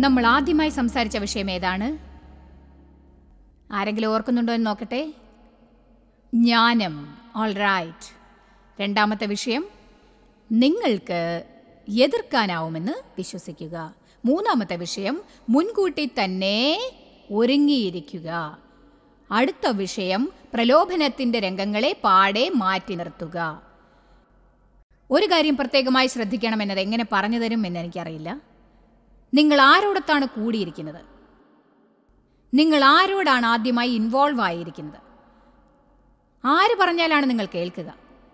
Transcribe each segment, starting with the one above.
നമ്മൾ ആദ്യമായി സംസാരിച്ച വിഷയം ഏതാണ് ആരെങ്കിലും ഓർക്കുന്നുണ്ടോ എന്ന് നോക്കട്ടെ ജ്ഞാനം ഓൾ റൈറ്റ് രണ്ടാമത്തെ വിഷയം നിങ്ങൾക്ക് എതിർക്കാനാവുമെന്ന് വിശ്വസിക്കുക മൂന്നാമത്തെ വിഷയം മുൻകൂട്ടി തന്നെ ഒരുങ്ങിയിരിക്കുക അടുത്ത വിഷയം പ്രലോഭനത്തിന്റെ രംഗങ്ങളെ പാടെ മാറ്റി നിർത്തുക ഒരു കാര്യം പ്രത്യേകമായി ശ്രദ്ധിക്കണമെന്നത് എങ്ങനെ പറഞ്ഞു തരും എന്ന് എനിക്കറിയില്ല നിങ്ങൾ ആരോടത്താണ് കൂടിയിരിക്കുന്നത് നിങ്ങൾ ആരോടാണ് ആദ്യമായി ഇൻവോൾവ് ആയിരിക്കുന്നത് ആര് പറഞ്ഞാലാണ് നിങ്ങൾ കേൾക്കുക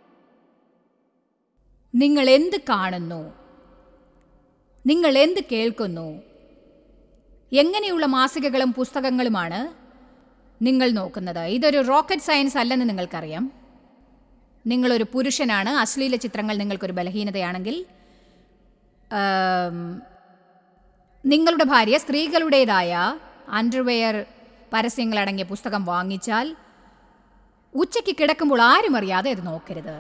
നിങ്ങൾ എന്ത് കാണുന്നു നിങ്ങൾ എന്ത് കേൾക്കുന്നു എങ്ങനെയുള്ള മാസികകളും പുസ്തകങ്ങളുമാണ് നിങ്ങൾ നോക്കുന്നത് ഇതൊരു റോക്കറ്റ് സയൻസ് അല്ലെന്ന് നിങ്ങൾക്കറിയാം നിങ്ങളൊരു പുരുഷനാണ് അശ്ലീല ചിത്രങ്ങൾ നിങ്ങൾക്കൊരു ബലഹീനതയാണെങ്കിൽ ആം, നിങ്ങളുടെ ഭാര്യ സ്ത്രീകളുടേതായ അണ്ടർവെയർ പരസ്യങ്ങളടങ്ങിയ പുസ്തകം വാങ്ങിച്ചാൽ ഉച്ചയ്ക്ക് കിടക്കുമ്പോൾ ആരും അറിയാതെ അത് നോക്കരുത്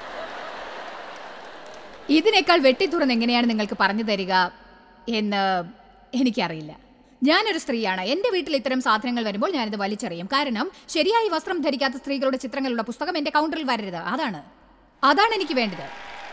ഇതിനേക്കാൾ വെട്ടിത്തുറന്ന് എങ്ങനെയാണ് നിങ്ങൾക്ക് പറഞ്ഞു തരിക എന്ന് എനിക്കറിയില്ല ഞാനൊരു സ്ത്രീയാണ് എൻ്റെ വീട്ടിൽ ഇത്തരം സാധനങ്ങൾ വരുമ്പോൾ ഞാനിത് വലിച്ചെറിയും കാരണം ശരിയായി വസ്ത്രം ധരിക്കാത്ത സ്ത്രീകളുടെ ചിത്രങ്ങളുള്ള പുസ്തകം എൻ്റെ കൗണ്ടറിൽ വരരുത് അതാണ് അതാണ് എനിക്ക് വേണ്ടത്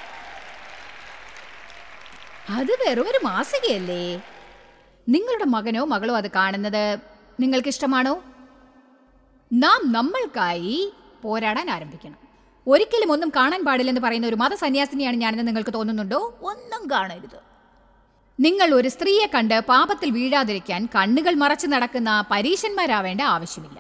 അത് വെറും ഒരു മാസികയല്ലേ നിങ്ങളുടെ മകനോ മകളോ അത് കാണുന്നത് നിങ്ങൾക്ക് ഇഷ്ടമാണോ നാം നമ്മൾക്കായി പോരാടാൻ ആരംഭിക്കണം ഒരിക്കലും ഒന്നും കാണാൻ പാടില്ലെന്ന് പറയുന്ന ഒരു മതസന്യാസിനിയാണ് ഞാനെന്ന് നിങ്ങൾക്ക് തോന്നുന്നുണ്ടോ ഒന്നും കാണരുത് നിങ്ങൾ ഒരു സ്ത്രീയെ കണ്ട് പാപത്തിൽ വീഴാതിരിക്കാൻ കണ്ണുകൾ മറച്ചു നടക്കുന്ന പരീശന്മാരാവേണ്ട ആവശ്യമില്ല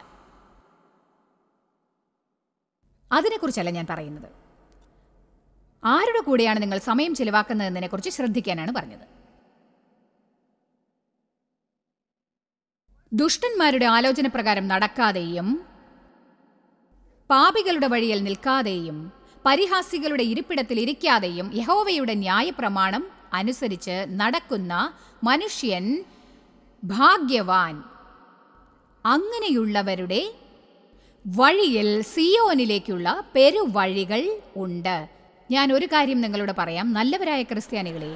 അതിനെക്കുറിച്ചല്ല ഞാൻ പറയുന്നത് ആരുടെ കൂടെയാണ് നിങ്ങൾ സമയം ചിലവാക്കുന്നതിനെ കുറിച്ച് ശ്രദ്ധിക്കാനാണ് പറഞ്ഞത് ദുഷ്ടന്മാരുടെ ആലോചന പ്രകാരം നടക്കാതെയും പാപികളുടെ വഴിയിൽ നിൽക്കാതെയും പരിഹാസികളുടെ ഇരിപ്പിടത്തിൽ ഇരിക്കാതെയും യഹോവയുടെ ന്യായപ്രമാണം അനുസരിച്ച് നടക്കുന്ന മനുഷ്യൻ ഭാഗ്യവാൻ അങ്ങനെയുള്ളവരുടെ വഴിയിൽ സിയോനിലേക്കുള്ള പെരുവഴികൾ ഉണ്ട് ഞാൻ ഒരു കാര്യം നിങ്ങളോട് പറയാം നല്ലവരായ ക്രിസ്ത്യാനികളെ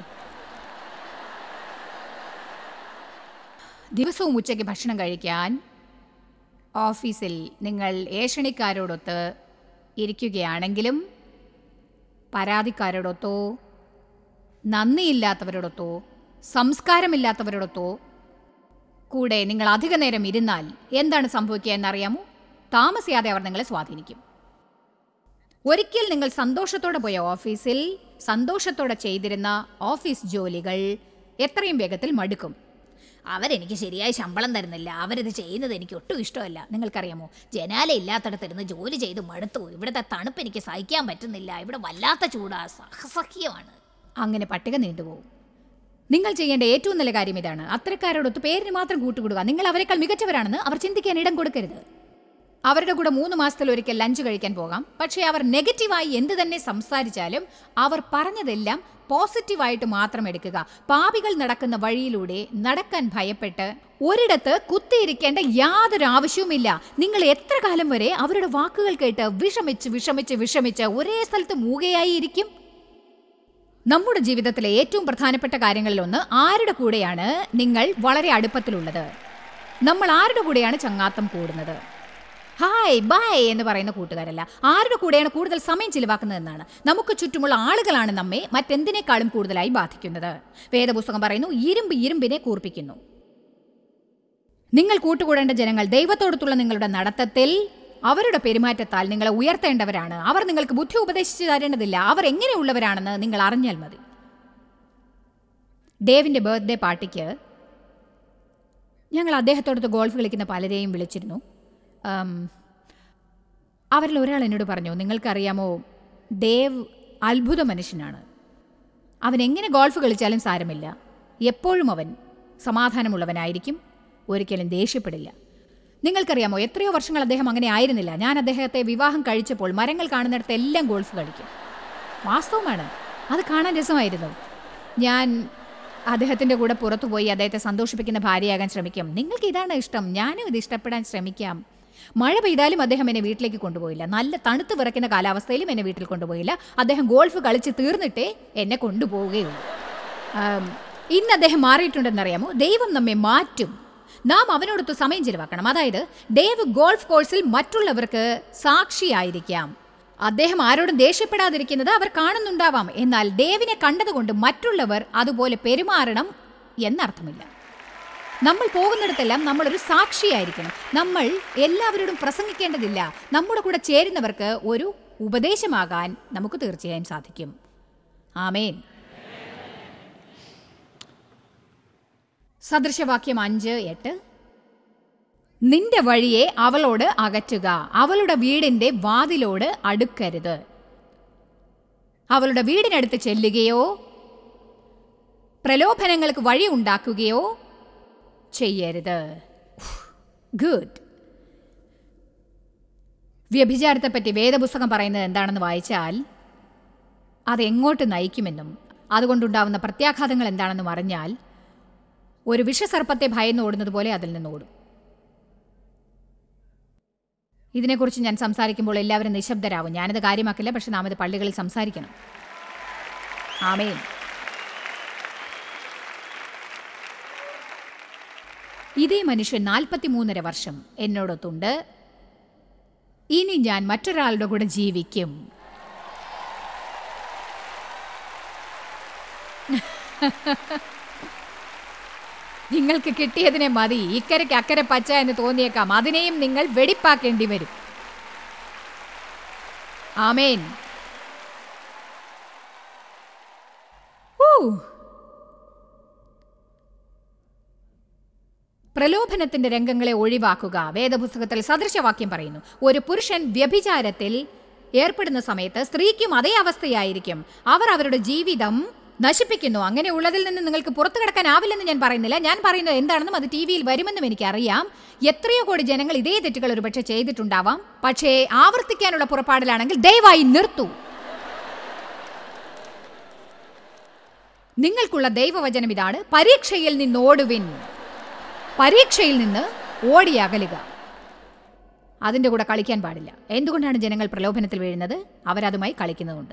ദിവസവും ഉച്ചയ്ക്ക് ഭക്ഷണം കഴിക്കാൻ ഓഫീസിൽ നിങ്ങൾ ഏഷണിക്കാരോടൊത്ത് ഇരിക്കുകയാണെങ്കിലും പരാതിക്കാരോടൊത്തോ നന്ദിയില്ലാത്തവരോടൊത്തോ സംസ്കാരമില്ലാത്തവരോടൊത്തോ കൂടെ നിങ്ങൾ അധിക നേരം ഇരുന്നാൽ എന്താണ് സംഭവിക്കുക എന്നറിയാമോ താമസിയാതെ അവർ നിങ്ങളെ സ്വാധീനിക്കും ഒരിക്കൽ നിങ്ങൾ സന്തോഷത്തോടെ പോയ ഓഫീസിൽ സന്തോഷത്തോടെ ചെയ്തിരുന്ന ഓഫീസ് ജോലികൾ എത്രയും വേഗത്തിൽ മടുക്കും അവരെനിക്ക് ശരിയായ ശമ്പളം തരുന്നില്ല അവരിത് ചെയ്യുന്നത് എനിക്ക് ഒട്ടും ഇഷ്ടമല്ല നിങ്ങൾക്കറിയാമോ ജനാല ഇല്ലാത്തടത്തിരുന്ന് ജോലി ചെയ്ത് മടുത്തു ഇവിടുത്തെ തണുപ്പ് എനിക്ക് സഹിക്കാൻ പറ്റുന്നില്ല ഇവിടെ വല്ലാത്ത ചൂടാ സഹസഖ്യമാണ് അങ്ങനെ പട്ടിക നീണ്ടുപോകും നിങ്ങൾ ചെയ്യേണ്ട ഏറ്റവും നല്ല കാര്യം ഇതാണ് അത്തരക്കാരോടൊത്ത് പേരിന് മാത്രം കൂട്ടുകൂടുക നിങ്ങൾ അവരെക്കാൾ മികച്ചവരാണെന്ന് അവർ ചിന്തിക്കാൻ ഇടം കൊടുക്കരുത് അവരുടെ കൂടെ മൂന്ന് മാസത്തിൽ ഒരിക്കൽ ലഞ്ച് കഴിക്കാൻ പോകാം പക്ഷേ അവർ നെഗറ്റീവായി എന്ത് തന്നെ സംസാരിച്ചാലും അവർ പറഞ്ഞതെല്ലാം പോസിറ്റീവായിട്ട് മാത്രം എടുക്കുക പാപികൾ നടക്കുന്ന വഴിയിലൂടെ നടക്കാൻ ഭയപ്പെട്ട് ഒരിടത്ത് കുത്തിയിരിക്കേണ്ട യാതൊരു ആവശ്യവുമില്ല നിങ്ങൾ എത്ര കാലം വരെ അവരുടെ വാക്കുകൾ കേട്ട് വിഷമിച്ച് വിഷമിച്ച് വിഷമിച്ച് ഒരേ സ്ഥലത്ത് മൂകയായി ഇരിക്കും നമ്മുടെ ജീവിതത്തിലെ ഏറ്റവും പ്രധാനപ്പെട്ട കാര്യങ്ങളിലൊന്ന് ആരുടെ കൂടെയാണ് നിങ്ങൾ വളരെ അടുപ്പത്തിലുള്ളത് നമ്മൾ ആരുടെ കൂടെയാണ് ചങ്ങാത്തം കൂടുന്നത് ഹായ് ബൈ എന്ന് പറയുന്ന കൂട്ടുകാരല്ല ആരുടെ കൂടെയാണ് കൂടുതൽ സമയം ചിലവാക്കുന്നതെന്നാണ് നമുക്ക് ചുറ്റുമുള്ള ആളുകളാണ് നമ്മെ മറ്റെന്തിനേക്കാളും കൂടുതലായി ബാധിക്കുന്നത് വേദപുസ്തകം പറയുന്നു ഇരുമ്പ് ഇരുമ്പിനെ കൂർപ്പിക്കുന്നു നിങ്ങൾ കൂട്ടുകൂടേണ്ട ജനങ്ങൾ ദൈവത്തോടത്തുള്ള നിങ്ങളുടെ നടത്തത്തിൽ അവരുടെ പെരുമാറ്റത്താൽ നിങ്ങളെ ഉയർത്തേണ്ടവരാണ് അവർ നിങ്ങൾക്ക് ബുദ്ധി ഉപദേശിച്ചു തരേണ്ടതില്ല അവർ എങ്ങനെയുള്ളവരാണെന്ന് നിങ്ങൾ അറിഞ്ഞാൽ മതി ഡേവിൻ്റെ ബർത്ത്ഡേ പാർട്ടിക്ക് ഞങ്ങൾ അദ്ദേഹത്തോടത്ത് ഗോൾഫ് കളിക്കുന്ന പലരെയും വിളിച്ചിരുന്നു ആം, അവരിൽ ഒരാൾ എന്നോട് പറഞ്ഞു നിങ്ങൾക്കറിയാമോ ദേവ് അത്ഭുത മനുഷ്യനാണ് അവൻ എങ്ങനെ ഗോൾഫ് കളിച്ചാലും സാരമില്ല എപ്പോഴും അവൻ സമാധാനമുള്ളവനായിരിക്കും ഒരിക്കലും ദേഷ്യപ്പെടില്ല നിങ്ങൾക്കറിയാമോ എത്രയോ വർഷങ്ങൾ അദ്ദേഹം അങ്ങനെ ആയിരുന്നില്ല ഞാൻ അദ്ദേഹത്തെ വിവാഹം കഴിച്ചപ്പോൾ മരങ്ങൾ കാണുന്നിടത്ത് എല്ലാം ഗോൾഫ് കളിക്കും വാസ്തവമാണ് അത് കാണാൻ രസമായിരുന്നു ഞാൻ അദ്ദേഹത്തിൻ്റെ കൂടെ പുറത്തു പോയി അദ്ദേഹത്തെ സന്തോഷിപ്പിക്കുന്ന ഭാര്യയാകാൻ ശ്രമിക്കും നിങ്ങൾക്ക് ഇതാണ് ഇഷ്ടം ഞാനും ഇത് ഇഷ്ടപ്പെടാൻ ശ്രമിക്കാം മഴ പെയ്താലും അദ്ദേഹം എന്നെ വീട്ടിലേക്ക് കൊണ്ടുപോയില്ല നല്ല തണുത്ത് വിറയ്ക്കുന്ന കാലാവസ്ഥയിലും എന്നെ വീട്ടിൽ കൊണ്ടുപോയില്ല അദ്ദേഹം ഗോൾഫ് കളിച്ച് തീർന്നിട്ടേ എന്നെ കൊണ്ടുപോവുകയുള്ളൂ ആം, ഇന്ന് അദ്ദേഹം മാറിയിട്ടുണ്ടെന്നറിയാമോ ദൈവം നമ്മെ മാറ്റും നാം അവനോടൊത്ത് സമയം ചിലവാക്കണം അതായത് ഡേവ് ഗോൾഫ് കോഴ്സിൽ മറ്റുള്ളവർക്ക് സാക്ഷിയായിരിക്കാം അദ്ദേഹം ആരോടും ദേഷ്യപ്പെടാതിരിക്കുന്നത് അവർ കാണുന്നുണ്ടാവാം എന്നാൽ ദേവിനെ കണ്ടതുകൊണ്ട് മറ്റുള്ളവർ അതുപോലെ പെരുമാറണം എന്നർത്ഥമില്ല നമ്മൾ പോകുന്നിടത്തെല്ലാം നമ്മളൊരു സാക്ഷിയായിരിക്കണം നമ്മൾ എല്ലാവരോടും പ്രസംഗിക്കേണ്ടതില്ല നമ്മുടെ കൂടെ ചേരുന്നവർക്ക് ഒരു ഉപദേശമാകാൻ നമുക്ക് തീർച്ചയായും സാധിക്കും ആമേൻ സദൃശവാക്യം അഞ്ച് എട്ട് നിന്റെ വഴിയെ അവളോട് അകറ്റുക അവളുടെ വീടിന്റെ വാതിലോട് അടുക്കരുത് അവളുടെ വീടിനടുത്ത് ചെല്ലുകയോ പ്രലോഭനങ്ങൾക്ക് വഴി ഉണ്ടാക്കുകയോ ചെയ്യരുത് ഗുഡ് വ്യഭിചാരത്തെപ്പറ്റി വേദപുസ്തകം പറയുന്നത് എന്താണെന്ന് വായിച്ചാൽ അത് എങ്ങോട്ട് നയിക്കുമെന്നും അതുകൊണ്ടുണ്ടാവുന്ന പ്രത്യാഘാതങ്ങൾ എന്താണെന്നും അറിഞ്ഞാൽ ഒരു വിഷസർപ്പത്തെ ഭയന്ന് ഓടുന്നത് പോലെ അതിൽ നിന്ന് ഓടും ഇതിനെക്കുറിച്ച് ഞാൻ സംസാരിക്കുമ്പോൾ എല്ലാവരും നിശബ്ദരാകും ഞാനത് കാര്യമാക്കില്ല പക്ഷെ നാം ഇത് പള്ളികളിൽ സംസാരിക്കണം ആമേൻ ഇതേ മനുഷ്യൻ നാൽപ്പത്തിമൂന്നര വർഷം എന്നോടൊത്തുണ്ട് ഇനി ഞാൻ മറ്റൊരാളുടെ കൂടെ ജീവിക്കും നിങ്ങൾക്ക് കിട്ടിയതിനെ മതി ഇക്കരയ്ക്ക് അക്കരെ പച്ച എന്ന് തോന്നിയേക്കാം അതിനെയും നിങ്ങൾ വെടിപ്പാക്കേണ്ടി വരും ആമേൻ ഊ. പ്രലോഭനത്തിന്റെ രംഗങ്ങളെ ഒഴിവാക്കുക വേദപുസ്തകത്തിൽ സദൃശവാക്യം പറയുന്നു ഒരു പുരുഷൻ വ്യഭിചാരത്തിൽ ഏർപ്പെടുന്ന സമയത്ത് സ്ത്രീക്കും അതേ അവസ്ഥയായിരിക്കും അവർ അവരുടെ ജീവിതം നശിപ്പിക്കുന്നു അങ്ങനെ ഉള്ളതിൽ നിന്ന് നിങ്ങൾക്ക് പുറത്തു കിടക്കാനാവില്ലെന്ന് ഞാൻ പറയുന്നില്ല ഞാൻ പറയുന്നത് എന്താണെന്നും അത് ടി വിയിൽ വരുമെന്നും എനിക്കറിയാം എത്രയോ കോടി ജനങ്ങൾ ഇതേ തെറ്റുകൾ ഒരുപക്ഷെ ചെയ്തിട്ടുണ്ടാവാം പക്ഷേ ആവർത്തിക്കാനുള്ള പുറപ്പാടിലാണെങ്കിൽ ദയവായി നിർത്തൂ നിങ്ങൾക്കുള്ള ദൈവവചനം ഇതാണ് പരീക്ഷയിൽ നിന്ന് ഓടുവിൻ പരീക്ഷയിൽ നിന്ന് ഓടി അകലുക അതിൻ്റെ കൂടെ കളിക്കാൻ പാടില്ല എന്തുകൊണ്ടാണ് ജനങ്ങൾ പ്രലോഭനത്തിൽ വീഴുന്നത് അവരതുമായി കളിക്കുന്നതുകൊണ്ട്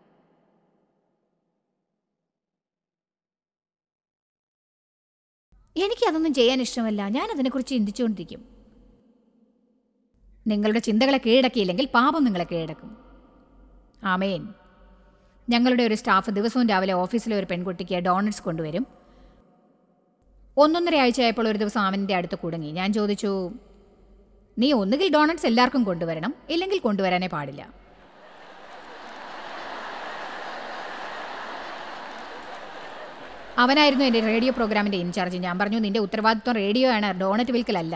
എനിക്ക് അതൊന്നും ചെയ്യാൻ ഇഷ്ടമല്ല ഞാൻ അതിനെക്കുറിച്ച് ചിന്തിച്ചുകൊണ്ടിരിക്കും നിങ്ങളുടെ ചിന്തകളെ കീഴടക്കിയില്ലെങ്കിൽ പാപം നിങ്ങളെ കീഴടക്കും ആമേൻ ഞങ്ങളുടെ ഒരു സ്റ്റാഫ് ദിവസവും രാവിലെ ഓഫീസിലെ ഒരു പെൺകുട്ടിക്ക് ഡോണറ്റ്സ് കൊണ്ടുവരും ഒന്നൊന്നര ആഴ്ചയായപ്പോൾ ഒരു ദിവസം അവൻ്റെ അടുത്ത് കുടുങ്ങി ഞാൻ ചോദിച്ചു നീ ഒന്നുകിൽ ഡോണറ്റ്സ് എല്ലാവർക്കും കൊണ്ടുവരണം ഇല്ലെങ്കിൽ കൊണ്ടുവരാനേ പാടില്ല അവനായിരുന്നു എൻ്റെ റേഡിയോ പ്രോഗ്രാമിൻ്റെ ഇൻചാർജ് ഞാൻ പറഞ്ഞു നിന്റെ ഉത്തരവാദിത്വം റേഡിയോ ആണ് ഡോണറ്റ് വിൽക്കലല്ല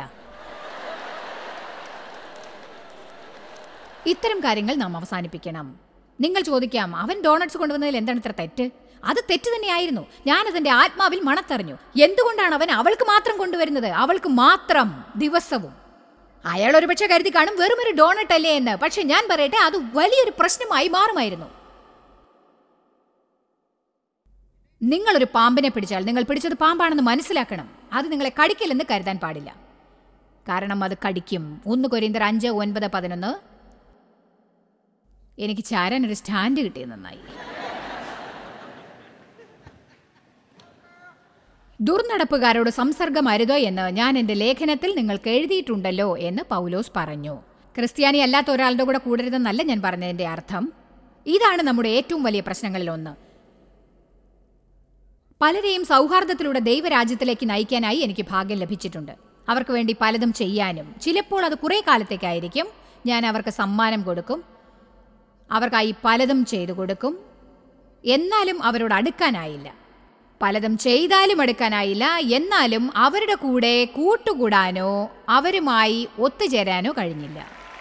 ഇത്തരം കാര്യങ്ങൾ നാം അവസാനിപ്പിക്കണം നിങ്ങൾ ചോദിക്കാം അവൻ ഡോണറ്റ്സ് കൊണ്ടുവന്നതിൽ എന്താണ് ഇത്ര തെറ്റ് അത് തെറ്റ് തന്നെയായിരുന്നു ഞാൻ അതിന്റെ ആത്മാവിൽ മണത്തറിഞ്ഞു എന്തുകൊണ്ടാണ് അവൻ അവൾക്ക് മാത്രം കൊണ്ടുവരുന്നത് അവൾക്ക് മാത്രം ദിവസവും അയാൾ ഒരുപക്ഷെ കരുതി കാണും വെറും ഒരു ഡോണറ്റ് അല്ലേ എന്ന് പക്ഷെ ഞാൻ പറയട്ടെ അത് വലിയൊരു പ്രശ്നമായി മാറുമായിരുന്നു നിങ്ങളൊരു പാമ്പിനെ പിടിച്ചാൽ നിങ്ങൾ പിടിച്ചത് പാമ്പാണെന്ന് മനസ്സിലാക്കണം അത് നിങ്ങളെ കടിക്കില്ലെന്ന് കരുതാൻ പാടില്ല കാരണം അത് കടിക്കും ഒന്ന് കൊരിന്തർ അഞ്ച് ഒൻപത് പതിനൊന്ന് എനിക്ക് ചാരാൻ ഒരു സ്റ്റാൻഡ് കിട്ടിയത് നന്നായി ദുർനടപ്പുകാരോട് സംസർഗം അരുതോ എന്ന് ഞാൻ എൻ്റെ ലേഖനത്തിൽ നിങ്ങൾക്ക് എഴുതിയിട്ടുണ്ടല്ലോ എന്ന് പൗലോസ് പറഞ്ഞു ക്രിസ്ത്യാനി അല്ലാത്ത ഒരാളുടെ കൂടെ കൂടരുതെന്നല്ല ഞാൻ പറഞ്ഞതിൻ്റെ അർത്ഥം ഇതാണ് നമ്മുടെ ഏറ്റവും വലിയ പ്രശ്നങ്ങളിൽ ഒന്ന് പലരെയും സൗഹാർദ്ദത്തിലൂടെ ദൈവരാജ്യത്തിലേക്ക് നയിക്കാനായി എനിക്ക് ഭാഗ്യം ലഭിച്ചിട്ടുണ്ട് അവർക്ക് വേണ്ടി പലതും ചെയ്യാനും ചിലപ്പോൾ അത് കുറേ കാലത്തേക്കായിരിക്കും ഞാൻ അവർക്ക് സമ്മാനം കൊടുക്കും അവർക്കായി പലതും ചെയ്തു കൊടുക്കും എന്നാലും അവരോട് അടുക്കാനായില്ല പലതും ചെയ്താലും എടുക്കാനായില്ല എന്നാലും അവരുടെ കൂടെ കൂട്ടുകൂടാനോ അവരുമായി ഒത്തുചേരാനോ കഴിഞ്ഞില്ല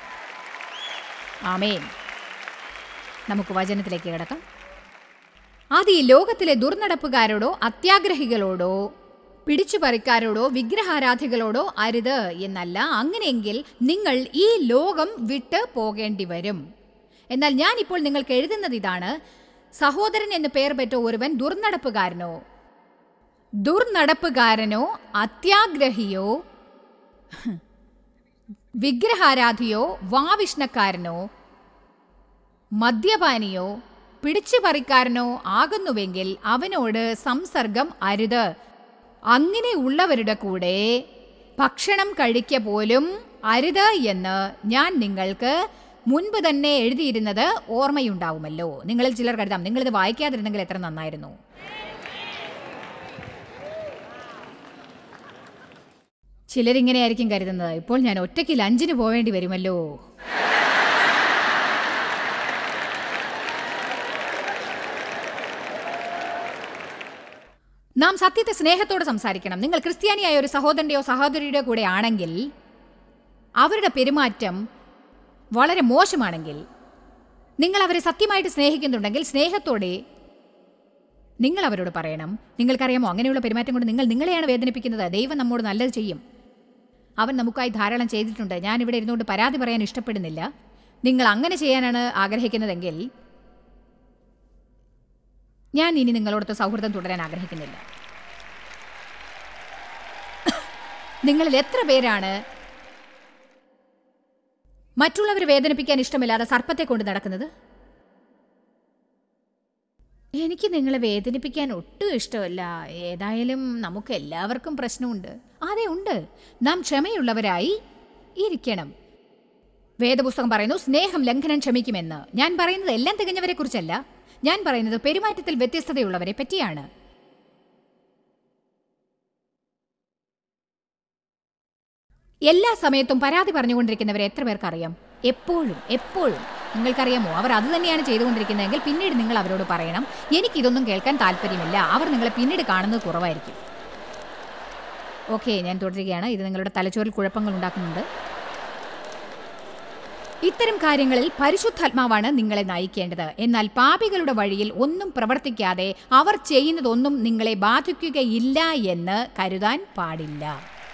ആമേൻ നമുക്ക് വചനത്തിലേക്ക് കിടക്കാം അത് ഈ ലോകത്തിലെ ദുർനടപ്പുകാരോടോ അത്യാഗ്രഹികളോടോ പിടിച്ചുപറിക്കാരോടോ വിഗ്രഹാരാധികളോടോ അരുത് എന്നല്ല അങ്ങനെയെങ്കിൽ നിങ്ങൾ ഈ ലോകം വിട്ട് പോകേണ്ടി വരും എന്നാൽ ഞാൻ ഇപ്പോൾ നിങ്ങൾക്ക് എഴുതുന്നത് ഇതാണ് സഹോദരൻ എന്ന് പേർ പെറ്റ ഒരുവൻ ദുർനടപ്പുകാരനോ ദുർനടപ്പുകാരനോ അത്യാഗ്രഹിയോ വിഗ്രഹാരാധിയോ വാവിഷ്ണക്കാരനോ മദ്യപാനിയോ പിടിച്ചു പറിക്കാരനോ ആകുന്നുവെങ്കിൽ അവനോട് സംസർഗം അരുത് അങ്ങനെയുള്ളവരുടെ കൂടെ ഭക്ഷണം കഴിക്ക പോലും അരുത് എന്ന് ഞാൻ നിങ്ങൾക്ക് മുൻപ് തന്നെ എഴുതിയിരുന്നത് ഓർമ്മയുണ്ടാവുമല്ലോ നിങ്ങളിൽ ചിലർ കരുതാം നിങ്ങളിത് വായിക്കാതിരുന്നെങ്കിൽ എത്ര നന്നായിരുന്നു ചിലരിങ്ങനെയായിരിക്കും കരുതുന്നത് ഇപ്പോൾ ഞാൻ ഒറ്റയ്ക്ക് ലഞ്ചിന് പോവേണ്ടി വരുമല്ലോ നാം സത്യത്തെ സ്നേഹത്തോടെ സംസാരിക്കണം നിങ്ങൾ ക്രിസ്ത്യാനിയായ ഒരു സഹോദരന്റെയോ സഹോദരിയുടെയോ കൂടെ ആണെങ്കിൽ അവരുടെ പെരുമാറ്റം വളരെ മോശമാണെങ്കിൽ നിങ്ങൾ അവരെ സത്യമായിട്ട് സ്നേഹിക്കുന്നുണ്ടെങ്കിൽ സ്നേഹത്തോടെ നിങ്ങൾ അവരോട് പറയണം നിങ്ങൾക്കറിയാമോ അങ്ങനെയുള്ള പെരുമാറ്റം കൊണ്ട് നിങ്ങൾ നിങ്ങളെയാണ് വേദനിപ്പിക്കുന്നത് ദൈവം നമ്മോട് നല്ലത് ചെയ്യും അവൻ നമുക്കായി ധാരാളം ചെയ്തിട്ടുണ്ട് ഞാൻ ഇവിടെ ഇരുന്നുകൊണ്ട് പരാതി പറയാൻ ഇഷ്ടപ്പെടുന്നില്ല നിങ്ങൾ അങ്ങനെ ചെയ്യാനാണ് ആഗ്രഹിക്കുന്നതെങ്കിൽ ഞാൻ ഇനി നിങ്ങളോടൊത്ത് സൗഹൃദം തുടരാൻ ആഗ്രഹിക്കുന്നില്ല നിങ്ങളിൽ എത്ര പേരാണ് മറ്റുള്ളവരെ വേദനിപ്പിക്കാൻ ഇഷ്ടമില്ലാതെ സർപ്പത്തെ കൊണ്ട് നടക്കുന്നത് എനിക്ക് നിങ്ങളെ വേദനിപ്പിക്കാൻ ഒട്ടും ഇഷ്ടമല്ല ഏതായാലും നമുക്ക് എല്ലാവർക്കും പ്രശ്നമുണ്ട് അതെ ഉണ്ട് നാം ക്ഷമയുള്ളവരായി ഇരിക്കണം വേദപുസ്തകം പറയുന്നു സ്നേഹം ലംഘനം ക്ഷമിക്കുമെന്ന് ഞാൻ പറയുന്നത് എല്ലാം തികഞ്ഞവരെ കുറിച്ചല്ല ഞാൻ പറയുന്നത് പെരുമാറ്റത്തിൽ വ്യത്യസ്തതയുള്ളവരെ പറ്റിയാണ് എല്ലാ സമയത്തും പരാതി പറഞ്ഞുകൊണ്ടിരിക്കുന്നവരെ എത്ര പേർക്ക് അറിയാം എപ്പോഴും എപ്പോഴും നിങ്ങൾക്കറിയാമോ അവർ അത് തന്നെയാണ് ചെയ്തുകൊണ്ടിരിക്കുന്നതെങ്കിൽ പിന്നീട് നിങ്ങൾ അവരോട് പറയണം എനിക്കിതൊന്നും കേൾക്കാൻ താല്പര്യമില്ല അവർ നിങ്ങളെ പിന്നീട് കാണുന്നത് കുറവായിരിക്കും ഓക്കെ ഞാൻ തുടരുകയാണ് ഇത് നിങ്ങളുടെ തലച്ചോറിൽ കുഴപ്പങ്ങൾ ഉണ്ടാക്കുന്നുണ്ട് ഇത്തരം കാര്യങ്ങളിൽ പരിശുദ്ധാത്മാവാണ് നിങ്ങളെ നയിക്കേണ്ടത് എന്നാൽ പാപികളുടെ വഴിയിൽ ഒന്നും പ്രവർത്തിക്കാതെ അവർ ചെയ്യുന്നതൊന്നും നിങ്ങളെ ബാധിക്കുകയില്ല എന്ന് കരുതാൻ പാടില്ല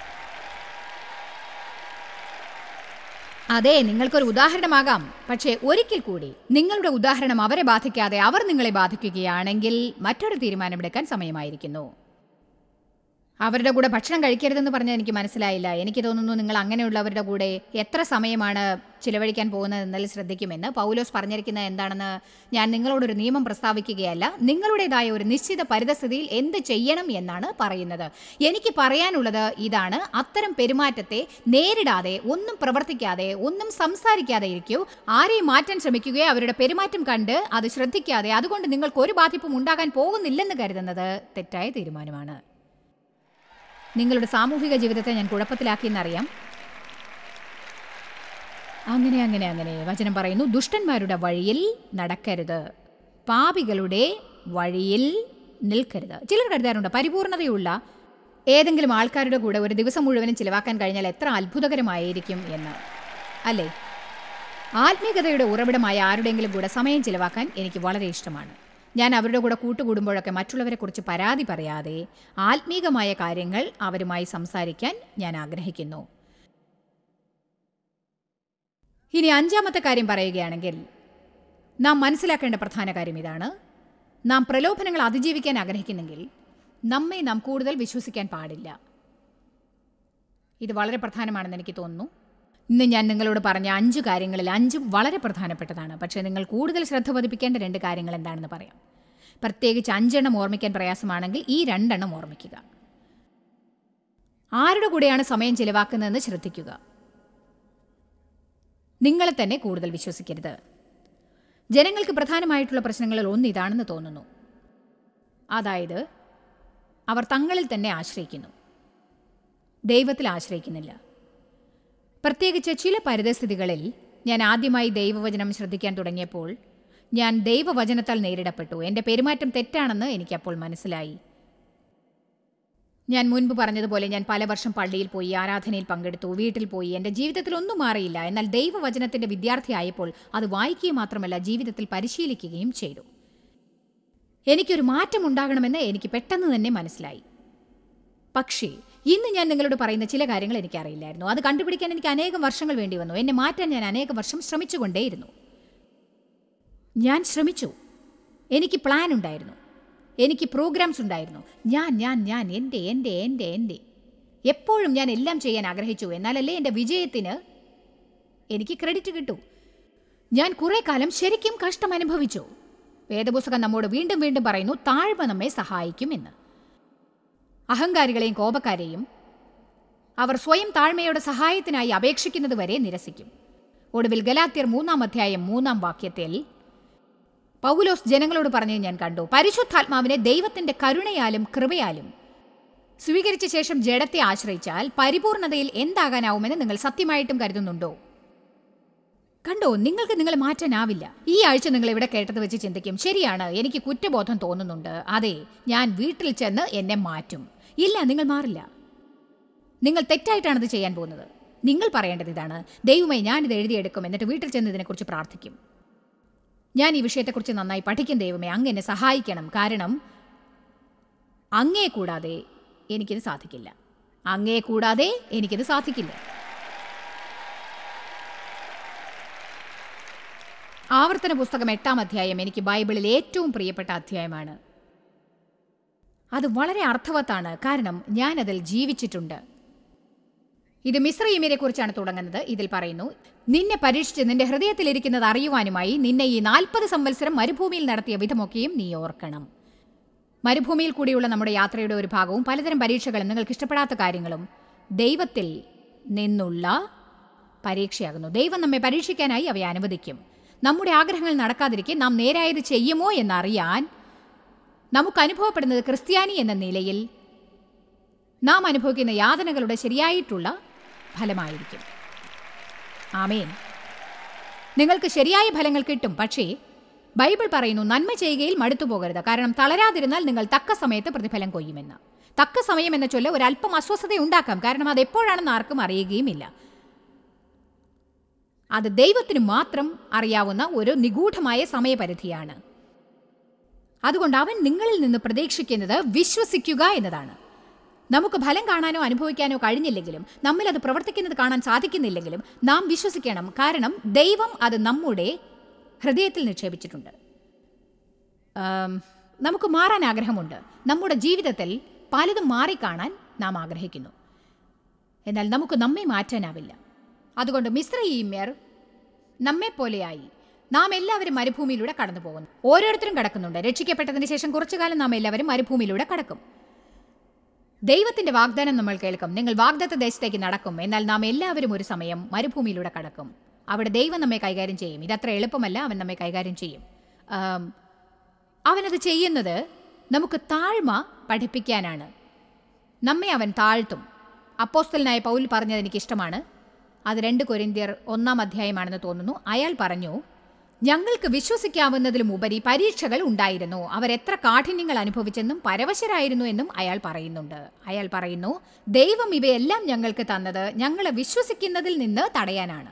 അതെ നിങ്ങൾക്കൊരു ഉദാഹരണമാകാം പക്ഷേ ഒരിക്കൽ കൂടി നിങ്ങളുടെ ഉദാഹരണം അവരെ ബാധിക്കാതെ അവർ നിങ്ങളെ ബാധിക്കുകയാണെങ്കിൽ മറ്റൊരു തീരുമാനമെടുക്കാൻ സമയമായിരിക്കുന്നു അവരുടെ കൂടെ ഭക്ഷണം കഴിക്കരുതെന്ന് പറഞ്ഞാൽ എനിക്ക് മനസ്സിലായില്ല എനിക്ക് തോന്നുന്നു നിങ്ങൾ അങ്ങനെയുള്ളവരുടെ കൂടെ എത്ര സമയമാണ് ചിലവഴിക്കാൻ പോകുന്നത് എന്നതിൽ ശ്രദ്ധിക്കുമെന്ന് പൗലോസ് പറഞ്ഞിരിക്കുന്നത് എന്താണെന്ന് ഞാൻ നിങ്ങളോടൊരു നിയമം പ്രസ്താവിക്കുകയല്ല നിങ്ങളുടേതായ ഒരു നിശ്ചിത പരിതസ്ഥിതിയിൽ എന്ത് ചെയ്യണം എന്നാണ് പറയുന്നത് എനിക്ക് പറയാനുള്ളത് ഇതാണ് അത്തരം പെരുമാറ്റത്തെ നേരിടാതെ ഒന്നും പ്രവർത്തിക്കാതെ ഒന്നും സംസാരിക്കാതെ ഇരിക്കൂ ആരെയും മാറ്റാൻ ശ്രമിക്കുകയോ അവരുടെ പെരുമാറ്റം കണ്ട് അത് ശ്രദ്ധിക്കാതെ അതുകൊണ്ട് നിങ്ങൾക്ക് ഒരു ബാധിപ്പും ഉണ്ടാകാൻ പോകുന്നില്ലെന്ന് കരുതുന്നത് തെറ്റായ തീരുമാനമാണ് നിങ്ങളുടെ സാമൂഹിക ജീവിതത്തെ ഞാൻ കുഴപ്പത്തിലാക്കിയെന്നറിയാം അങ്ങനെ അങ്ങനെ അങ്ങനെ വചനം പറയുന്നു ദുഷ്ടന്മാരുടെ വഴിയിൽ നടക്കരുത് പാപികളുടെ വഴിയിൽ നിൽക്കരുത് ചിലർ കരുതാറുണ്ട് പരിപൂർണതയുള്ള ഏതെങ്കിലും ആൾക്കാരുടെ കൂടെ ഒരു ദിവസം മുഴുവനും ചിലവാക്കാൻ കഴിഞ്ഞാൽ എത്ര അത്ഭുതകരമായിരിക്കും എന്ന് അല്ലേ ആത്മീയതയുടെ ഉറവിടമായ ആരുടെയെങ്കിലും കൂടെ സമയം ചിലവാക്കാൻ എനിക്ക് വളരെ ഇഷ്ടമാണ് ഞാൻ അവരുടെ കൂടെ കൂട്ടുകൂടുമ്പോഴൊക്കെ മറ്റുള്ളവരെക്കുറിച്ച് പരാതി പറയാതെ ആത്മീകമായ കാര്യങ്ങൾ അവരുമായി സംസാരിക്കാൻ ഞാൻ ആഗ്രഹിക്കുന്നു ഇനി അഞ്ചാമത്തെ കാര്യം പറയുകയാണെങ്കിൽ നാം മനസ്സിലാക്കേണ്ട പ്രധാന കാര്യം ഇതാണ് നാം പ്രലോഭനങ്ങൾ അതിജീവിക്കാൻ ആഗ്രഹിക്കുന്നെങ്കിൽ നമ്മെ നാം കൂടുതൽ വിശ്വസിക്കാൻ പാടില്ല ഇത് വളരെ പ്രധാനമാണെന്ന് എനിക്ക് തോന്നുന്നു ഇന്ന് ഞാൻ നിങ്ങളോട് പറഞ്ഞ അഞ്ച് കാര്യങ്ങളിൽ അഞ്ചും വളരെ പ്രധാനപ്പെട്ടതാണ് പക്ഷേ നിങ്ങൾ കൂടുതൽ ശ്രദ്ധ പതിപ്പിക്കേണ്ട രണ്ട് കാര്യങ്ങൾ എന്താണെന്ന് പറയാം പ്രത്യേകിച്ച് അഞ്ചെണ്ണം ഓർമ്മിക്കാൻ പ്രയാസമാണെങ്കിൽ ഈ രണ്ടെണ്ണം ഓർമ്മിക്കുക ആരുടെ കൂടെയാണ് സമയം ചിലവാക്കുന്നതെന്ന് ശ്രദ്ധിക്കുക നിങ്ങളെ തന്നെ കൂടുതൽ വിശ്വസിക്കരുത് ജനങ്ങൾക്ക് പ്രധാനമായിട്ടുള്ള പ്രശ്നങ്ങളിൽ ഒന്ന് ഇതാണെന്ന് തോന്നുന്നു അതായത് അവർ തങ്ങളിൽ തന്നെ ആശ്രയിക്കുന്നു ദൈവത്തിൽ ആശ്രയിക്കുന്നില്ല പ്രത്യേകിച്ച് ചില പരിതസ്ഥിതികളിൽ ഞാൻ ആദ്യമായി ദൈവവചനം ശ്രദ്ധിക്കാൻ തുടങ്ങിയപ്പോൾ ഞാൻ ദൈവവചനത്താൽ നേരിടപ്പെട്ടു എൻ്റെ പെരുമാറ്റം തെറ്റാണെന്ന് എനിക്കപ്പോൾ മനസ്സിലായി ഞാൻ മുൻപ് പറഞ്ഞതുപോലെ ഞാൻ പല വർഷം പള്ളിയിൽ പോയി ആരാധനയിൽ പങ്കെടുത്തു വീട്ടിൽ പോയി എൻ്റെ ജീവിതത്തിൽ ഒന്നും മാറിയില്ല എന്നാൽ ദൈവവചനത്തിൻ്റെ വിദ്യാർത്ഥിയായപ്പോൾ അത് വായിക്കുകയും മാത്രമല്ല ജീവിതത്തിൽ പരിശീലിക്കുകയും ചെയ്തു എനിക്കൊരു മാറ്റം ഉണ്ടാകണമെന്ന് എനിക്ക് പെട്ടെന്ന് തന്നെ മനസ്സിലായി പക്ഷേ ഇന്ന് ഞാൻ നിങ്ങളോട് പറയുന്ന ചില കാര്യങ്ങൾ എനിക്കറിയില്ലായിരുന്നു അത് കണ്ടുപിടിക്കാൻ എനിക്ക് അനേകം വർഷങ്ങൾ വേണ്ടി വന്നു എന്നെ മാറ്റാൻ ഞാൻ അനേകം വർഷം ശ്രമിച്ചുകൊണ്ടേയിരുന്നു ഞാൻ ശ്രമിച്ചു എനിക്ക് പ്ലാൻ ഉണ്ടായിരുന്നു എനിക്ക് പ്രോഗ്രാംസ് ഉണ്ടായിരുന്നു ഞാൻ ഞാൻ ഞാൻ എൻ്റെ എൻ്റെ എൻ്റെ എൻ്റെ എപ്പോഴും ഞാൻ എല്ലാം ചെയ്യാൻ ആഗ്രഹിച്ചു എന്നാലല്ലേ എൻ്റെ വിജയത്തിന് എനിക്ക് ക്രെഡിറ്റ് കിട്ടൂ ഞാൻ കുറേ കാലം ശരിക്കും കഷ്ടം അനുഭവിച്ചു വേദപുസ്തകം നമ്മോട് വീണ്ടും വീണ്ടും പറയുന്നു താഴ്മ നമ്മെ സഹായിക്കും എന്ന് അഹങ്കാരികളെയും കോപക്കാരെയും അവർ സ്വയം താഴ്മയുടെ സഹായത്തിനായി അപേക്ഷിക്കുന്നത് വരെ നിരസിക്കും ഒടുവിൽ ഗലാത്യർ മൂന്നാം അധ്യായം മൂന്നാം വാക്യത്തിൽ പൗലോസ് ജനങ്ങളോട് പറഞ്ഞത് ഞാൻ കണ്ടു പരിശുദ്ധാത്മാവിനെ ദൈവത്തിന്റെ കരുണയാലും കൃപയാലും സ്വീകരിച്ച ശേഷം ജഡത്തെ ആശ്രയിച്ചാൽ പരിപൂർണതയിൽ എന്താകാനാവുമെന്ന് നിങ്ങൾ സത്യമായിട്ടും കരുതുന്നുണ്ടോ കണ്ടോ നിങ്ങൾക്ക് നിങ്ങളെ മാറ്റാനാവില്ല ഈ ആഴ്ച നിങ്ങൾ ഇവിടെ കേട്ടത് വെച്ച് ചിന്തിക്കും ശരിയാണ് എനിക്ക് കുറ്റബോധം തോന്നുന്നുണ്ട് അതെ ഞാൻ വീട്ടിൽ ചെന്ന് എന്നെ മാറ്റും ഇല്ല നിങ്ങൾ മാറില്ല നിങ്ങൾ തെറ്റായിട്ടാണ് ഇത് ചെയ്യാൻ പോകുന്നത് നിങ്ങൾ പറയേണ്ടത് ഇതാണ് ദൈവമായി ഞാനിത് എഴുതിയെടുക്കും എന്നിട്ട് വീട്ടിൽ ചെന്ന് ഇതിനെക്കുറിച്ച് പ്രാർത്ഥിക്കും ഞാൻ ഈ വിഷയത്തെക്കുറിച്ച് നന്നായി പഠിക്കും ദൈവമേ അങ്ങ് എന്നെ സഹായിക്കണം കാരണം അങ്ങേ കൂടാതെ എനിക്കിത് സാധിക്കില്ല അങ്ങേ കൂടാതെ എനിക്കിത് സാധിക്കില്ല ആവർത്തന പുസ്തകം എട്ടാം അധ്യായം എനിക്ക് ബൈബിളിൽ ഏറ്റവും പ്രിയപ്പെട്ട അധ്യായമാണ് അത് വളരെ അർത്ഥവത്താണ് കാരണം ഞാനതിൽ ജീവിച്ചിട്ടുണ്ട് ഇത് മിശ്രയിമിനെ കുറിച്ചാണ് തുടങ്ങുന്നത് ഇതിൽ പറയുന്നു നിന്നെ പരീക്ഷിച്ച് നിന്റെ ഹൃദയത്തിലിരിക്കുന്നത് അറിയുവാനുമായി നിന്നെ ഈ നാൽപ്പത് സംവത്സരം മരുഭൂമിയിൽ നടത്തിയ വിധമൊക്കെയും നീ ഓർക്കണം മരുഭൂമിയിൽ കൂടിയുള്ള നമ്മുടെ യാത്രയുടെ ഒരു ഭാഗവും പലതരം പരീക്ഷകളും നിങ്ങൾക്ക് ഇഷ്ടപ്പെടാത്ത കാര്യങ്ങളും ദൈവത്തിൽ നിന്നുള്ള പരീക്ഷയാകുന്നു ദൈവം നമ്മെ പരീക്ഷിക്കാനായി അവയെ അനുവദിക്കും നമ്മുടെ ആഗ്രഹങ്ങൾ നടക്കാതിരിക്കെ നാം നേരായത് ചെയ്യുമോ എന്നറിയാൻ നമുക്ക് അനുഭവപ്പെടുന്നത് ക്രിസ്ത്യാനി എന്ന നിലയിൽ നാം അനുഭവിക്കുന്ന യാതനകളുടെ ശരിയായിട്ടുള്ള ഫലമായിരിക്കും ആമേൻ നിങ്ങൾക്ക് ശരിയായ ഫലങ്ങൾ കിട്ടും പക്ഷേ ബൈബിൾ പറയുന്നു നന്മ ചെയ്യുകയിൽ മടുത്തു പോകരുത് കാരണം തളരാതിരുന്നാൽ നിങ്ങൾ തക്ക സമയത്ത് പ്രതിഫലം കൊയ്യുമെന്ന് തക്ക സമയം എന്ന ചൊല്ല് ഒരല്പം അസ്വസ്ഥത ഉണ്ടാക്കാം കാരണം അത് എപ്പോഴാണെന്ന് ആർക്കും അറിയുകയുമില്ല അത് ദൈവത്തിന് മാത്രം അറിയാവുന്ന ഒരു നിഗൂഢമായ സമയപരിധിയാണ് അതുകൊണ്ട് അവൻ നിങ്ങളിൽ നിന്ന് പ്രതീക്ഷിക്കുന്നത് വിശ്വസിക്കുക എന്നതാണ് നമുക്ക് ഫലം കാണാനോ അനുഭവിക്കാനോ കഴിഞ്ഞില്ലെങ്കിലും നമ്മിൽ അത് പ്രവർത്തിക്കുന്നത് കാണാൻ സാധിക്കുന്നില്ലെങ്കിലും നാം വിശ്വസിക്കണം കാരണം ദൈവം അത് നമ്മുടെ ഹൃദയത്തിൽ നിക്ഷേപിച്ചിട്ടുണ്ട് ആം, നമുക്ക് മാറാൻ ആഗ്രഹമുണ്ട് നമ്മുടെ ജീവിതത്തിൽ പലതും മാറിക്കാണാൻ നാം ആഗ്രഹിക്കുന്നു എന്നാൽ നമുക്ക് നമ്മെ മാറ്റാനാവില്ല അതുകൊണ്ട് മിശ്രയീമ്യർ നമ്മെപ്പോലെയായി നാം എല്ലാവരും മരുഭൂമിയിലൂടെ കടന്നു പോകുന്നു ഓരോരുത്തരും കടക്കുന്നുണ്ട് രക്ഷിക്കപ്പെട്ടതിന് ശേഷം കുറച്ചു കാലം നാം എല്ലാവരും മരുഭൂമിയിലൂടെ കടക്കും ദൈവത്തിന്റെ വാഗ്ദാനം നമ്മൾ കേൾക്കും നിങ്ങൾ വാഗ്ദത്ത ദേശത്തേക്ക് നടക്കും എന്നാൽ നാം എല്ലാവരും ഒരു സമയം മരുഭൂമിയിലൂടെ കടക്കും അവിടെ ദൈവം നമ്മെ കൈകാര്യം ചെയ്യും ഇതത്ര എളുപ്പമല്ല അവൻ നമ്മെ കൈകാര്യം ചെയ്യും ആം, അവനത് ചെയ്യുന്നത് നമുക്ക് താഴ്മ പഠിപ്പിക്കാനാണ് നമ്മെ അവൻ താഴ്ത്തും അപ്പോസ്തലനായ പൗൽ പറഞ്ഞത് എനിക്കിഷ്ടമാണ് അത് രണ്ട് കൊരിന്ത്യർ ഒന്നാം അധ്യായമാണെന്ന് തോന്നുന്നു അയാൾ പറഞ്ഞു ഞങ്ങൾക്ക് വിശ്വസിക്കാവുന്നതിലും ഉപരി പരീക്ഷകൾ ഉണ്ടായിരുന്നു അവരെത്ര കാഠിന്യങ്ങൾ അനുഭവിച്ചെന്നും പരവശരായിരുന്നു എന്നും അയാൾ പറയുന്നുണ്ട് അയാൾ പറയുന്നു ദൈവം ഇവയെല്ലാം ഞങ്ങൾക്ക് തന്നത് ഞങ്ങളെ വിശ്വസിക്കുന്നതിൽ നിന്ന് തടയാനാണ്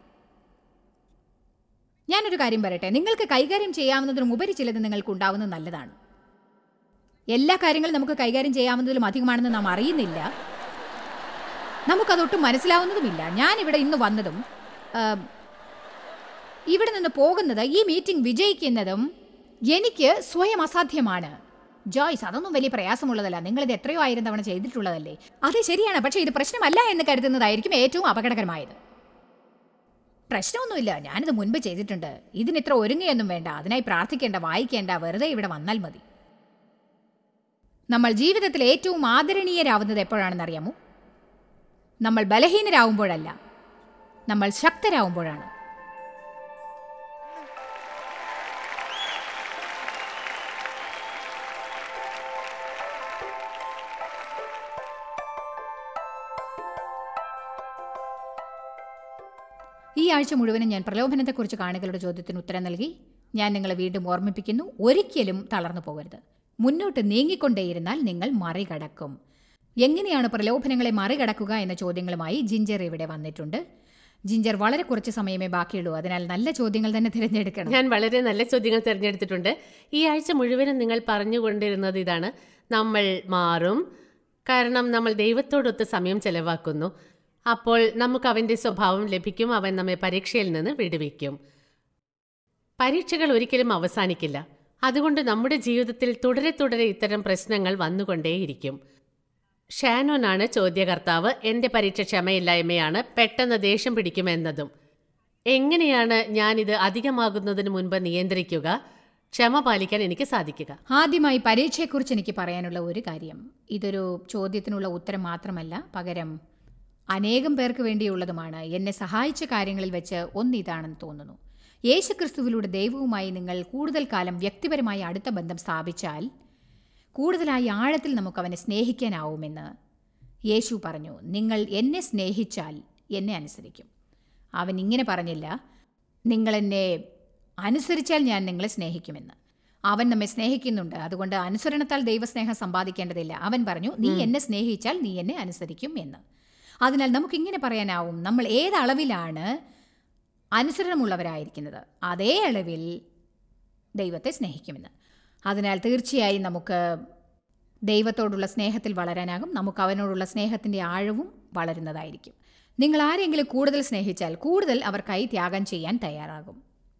ഞാനൊരു കാര്യം പറയട്ടെ നിങ്ങൾക്ക് കൈകാര്യം ചെയ്യാവുന്നതിനും ഉപരി ചിലത് നിങ്ങൾക്ക് ഉണ്ടാവുന്നത് നല്ലതാണ് എല്ലാ കാര്യങ്ങളും നമുക്ക് കൈകാര്യം ചെയ്യാവുന്നതിലും അധികമാണെന്ന് നാം അറിയുന്നില്ല നമുക്കതൊട്ടും മനസ്സിലാവുന്നതുമില്ല ഞാൻ ഇവിടെ ഇന്ന് വന്നതും ആം, ഇവിടെ നിന്ന് പോകുന്നത് ഈ മീറ്റിംഗ് വിജയിക്കുന്നതും എനിക്ക് സ്വയം അസാധ്യമാണ് ജോയ്സ് അതൊന്നും വലിയ പ്രയാസമുള്ളതല്ല നിങ്ങളിത് എത്രയോ ആയിരം തവണ ചെയ്തിട്ടുള്ളതല്ലേ അതെ ശരിയാണ് പക്ഷേ ഇത് പ്രശ്നമല്ല എന്ന് കരുതുന്നതായിരിക്കും ഏറ്റവും അപകടകരമായത് പ്രശ്നമൊന്നുമില്ല ഞാനിത് മുൻപ് ചെയ്തിട്ടുണ്ട് ഇതിന് ഇത്ര ഒരുങ്ങയൊന്നും വേണ്ട അതിനായി പ്രാർത്ഥിക്കേണ്ട വായിക്കേണ്ട വെറുതെ ഇവിടെ വന്നാൽ മതി നമ്മൾ ജീവിതത്തിൽ ഏറ്റവും ആദരണീയരാവുന്നത് എപ്പോഴാണെന്ന് അറിയാമോ നമ്മൾ ബലഹീനരാകുമ്പോഴല്ല നമ്മൾ ശക്തരാകുമ്പോഴാണ് ഈ ആഴ്ച മുഴുവനും ഞാൻ പ്രലോഭനത്തെക്കുറിച്ച് കാണികളുടെ ചോദ്യത്തിന് ഉത്തരം നൽകി ഞാൻ നിങ്ങളെ വീണ്ടും ഓർമ്മിപ്പിക്കുന്നു ഒരിക്കലും തളർന്നു പോകരുത് മുന്നോട്ട് നീങ്ങിക്കൊണ്ടേയിരുന്നാൽ നിങ്ങൾ മറികടക്കും എങ്ങനെയാണ് പ്രലോഭനങ്ങളെ മറികടക്കുക എന്ന ചോദ്യങ്ങളുമായി ജിഞ്ചർ ഇവിടെ വന്നിട്ടുണ്ട് ജിഞ്ചർ വളരെ കുറച്ച് സമയമേ ബാക്കിയുള്ളൂ അതിനാൽ നല്ല ചോദ്യങ്ങൾ തന്നെ തിരഞ്ഞെടുക്കണം ഞാൻ വളരെ നല്ല ചോദ്യങ്ങൾ തിരഞ്ഞെടുത്തിട്ടുണ്ട് ഈ ആഴ്ച മുഴുവനും നിങ്ങൾ പറഞ്ഞുകൊണ്ടിരുന്നത് ഇതാണ് നമ്മൾ മാറും കാരണം നമ്മൾ ദൈവത്തോടൊത്ത് സമയം ചെലവാക്കുന്നു അപ്പോൾ നമുക്ക് അവൻ്റെ സ്വഭാവം ലഭിക്കും അവൻ നമ്മെ പരീക്ഷയിൽ നിന്ന് വിടുവിക്കും പരീക്ഷകൾ ഒരിക്കലും അവസാനിക്കില്ല അതുകൊണ്ട് നമ്മുടെ ജീവിതത്തിൽ തുടരെ തുടരെ ഇത്തരം പ്രശ്നങ്ങൾ വന്നുകൊണ്ടേയിരിക്കും ഷാനോനാണ് ചോദ്യകർത്താവ് എൻ്റെ പരീക്ഷ ക്ഷമയില്ലായ്മയാണ് പെട്ടെന്ന് ദേഷ്യം പിടിക്കുമെന്നതും എങ്ങനെയാണ് ഞാനിത് അധികമാകുന്നതിന് മുൻപ് നിയന്ത്രിക്കുക ക്ഷമ പാലിക്കാൻ എനിക്ക് സാധിക്കുക ആദ്യമായി പരീക്ഷയെക്കുറിച്ച് എനിക്ക് പറയാനുള്ള ഒരു കാര്യം ഇതൊരു ചോദ്യത്തിനുള്ള ഉത്തരം മാത്രമല്ല പകരം അനേകം പേർക്ക് വേണ്ടിയുള്ളതുമാണ് എന്നെ സഹായിച്ച കാര്യങ്ങളിൽ വെച്ച് ഒന്നിതാണെന്ന് തോന്നുന്നു യേശുക്രിസ്തുവിലൂടെ ദൈവവുമായി നിങ്ങൾ കൂടുതൽ കാലം വ്യക്തിപരമായി അടുത്ത ബന്ധം സ്ഥാപിച്ചാൽ കൂടുതലായി ആഴത്തിൽ നമുക്ക് അവനെ സ്നേഹിക്കാനാവുമെന്ന് യേശു പറഞ്ഞു നിങ്ങൾ എന്നെ സ്നേഹിച്ചാൽ എന്നെ അനുസരിക്കും അവൻ ഇങ്ങനെ പറഞ്ഞില്ല നിങ്ങൾ എന്നെ അനുസരിച്ചാൽ ഞാൻ നിങ്ങളെ സ്നേഹിക്കുമെന്ന് അവൻ നമ്മെ സ്നേഹിക്കുന്നുണ്ട് അതുകൊണ്ട് അനുസരണത്താൽ ദൈവസ്നേഹം സമ്പാദിക്കേണ്ടതില്ല അവൻ പറഞ്ഞു നീ എന്നെ സ്നേഹിച്ചാൽ നീ എന്നെ അനുസരിക്കും എന്ന് അതിനാൽ നമുക്കിങ്ങനെ പറയാനാവും നമ്മൾ ഏതളവിലാണ് അനുസരണമുള്ളവരായിരിക്കുന്നത് അതേ അളവിൽ ദൈവത്തെ സ്നേഹിക്കുമെന്ന് അതിനാൽ തീർച്ചയായും നമുക്ക് ദൈവത്തോടുള്ള സ്നേഹത്തിൽ വളരാനാകും നമുക്ക് അവനോടുള്ള സ്നേഹത്തിൻ്റെ ആഴവും വളരുന്നതായിരിക്കും നിങ്ങൾ ആരെങ്കിലും കൂടുതൽ സ്നേഹിച്ചാൽ കൂടുതൽ അവർക്കായി ത്യാഗം ചെയ്യാൻ തയ്യാറാകും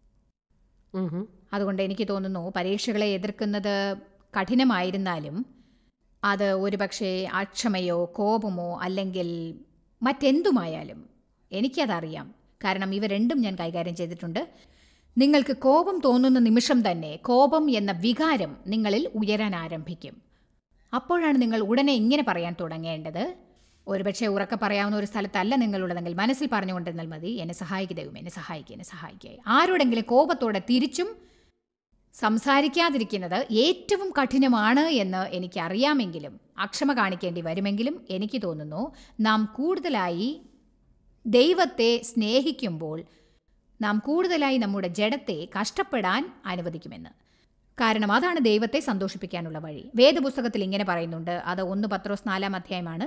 ഉം ഹും. അതുകൊണ്ട് എനിക്ക് തോന്നുന്നു പരീക്ഷകളെ എതിർക്കുന്നത് കഠിനമായിരുന്നാലും അത് ഒരുപക്ഷെ അക്ഷമയോ കോപമോ അല്ലെങ്കിൽ മറ്റെന്തുമായാലും എനിക്കതറിയാം കാരണം ഇവ രണ്ടും ഞാൻ കൈകാര്യം ചെയ്തിട്ടുണ്ട് നിങ്ങൾക്ക് കോപം തോന്നുന്ന നിമിഷം തന്നെ കോപം എന്ന വികാരം നിങ്ങളിൽ ഉയരാൻ ആരംഭിക്കും അപ്പോഴാണ് നിങ്ങൾ ഉടനെ ഇങ്ങനെ പറയാൻ തുടങ്ങേണ്ടത് ഒരുപക്ഷെ ഉറക്കെ പറയാവുന്ന ഒരു സ്ഥലത്തല്ല നിങ്ങളുള്ളതെങ്കിൽ മനസ്സിൽ പറഞ്ഞുകൊണ്ടിരുന്നാൽ മതി എന്നെ സഹായിക്കുക ദൈവം എന്നെ സഹായിക്കുക എന്നെ സഹായിക്കുക ആരോടെങ്കിലും കോപത്തോടെ തിരിച്ചും സംസാരിക്കാതിരിക്കുന്നത് ഏറ്റവും കഠിനമാണ് എന്ന് എനിക്കറിയാമെങ്കിലും അക്ഷമ കാണിക്കേണ്ടി വരുമെങ്കിലും എനിക്ക് തോന്നുന്നു നാം കൂടുതലായി ദൈവത്തെ സ്നേഹിക്കുമ്പോൾ നാം കൂടുതലായി നമ്മുടെ ജഡത്തെ കഷ്ടപ്പെടാൻ അനുവദിക്കുമെന്ന് കാരണം അതാണ് ദൈവത്തെ സന്തോഷിപ്പിക്കാനുള്ള വഴി വേദപുസ്തകത്തിൽ ഇങ്ങനെ പറയുന്നുണ്ട് അത് ഒന്ന് പത്രോസ് നാലാം അധ്യായമാണ്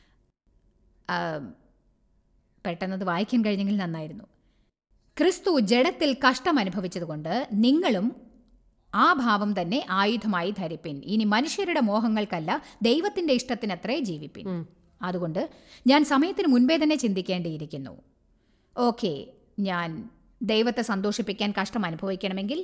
ആ, പെട്ടെന്നത് വായിക്കാൻ കഴിഞ്ഞെങ്കിൽ നന്നായിരുന്നു ക്രിസ്തു ജഡത്തിൽ കഷ്ടം അനുഭവിച്ചതുകൊണ്ട് നിങ്ങളും ആ ഭാവം തന്നെ ആയുധമായി ധരിപ്പിൻ ഇനി മനുഷ്യരുടെ മോഹങ്ങൾക്കല്ല ദൈവത്തിന്റെ ഇഷ്ടത്തിനത്രേ ജീവിപ്പിൻ ഉം. അതുകൊണ്ട് ഞാൻ സമയത്തിന് മുൻപേ തന്നെ ചിന്തിക്കേണ്ടിയിരിക്കുന്നു ഓക്കെ ഞാൻ ദൈവത്തെ സന്തോഷിപ്പിക്കാൻ കഷ്ടം അനുഭവിക്കണമെങ്കിൽ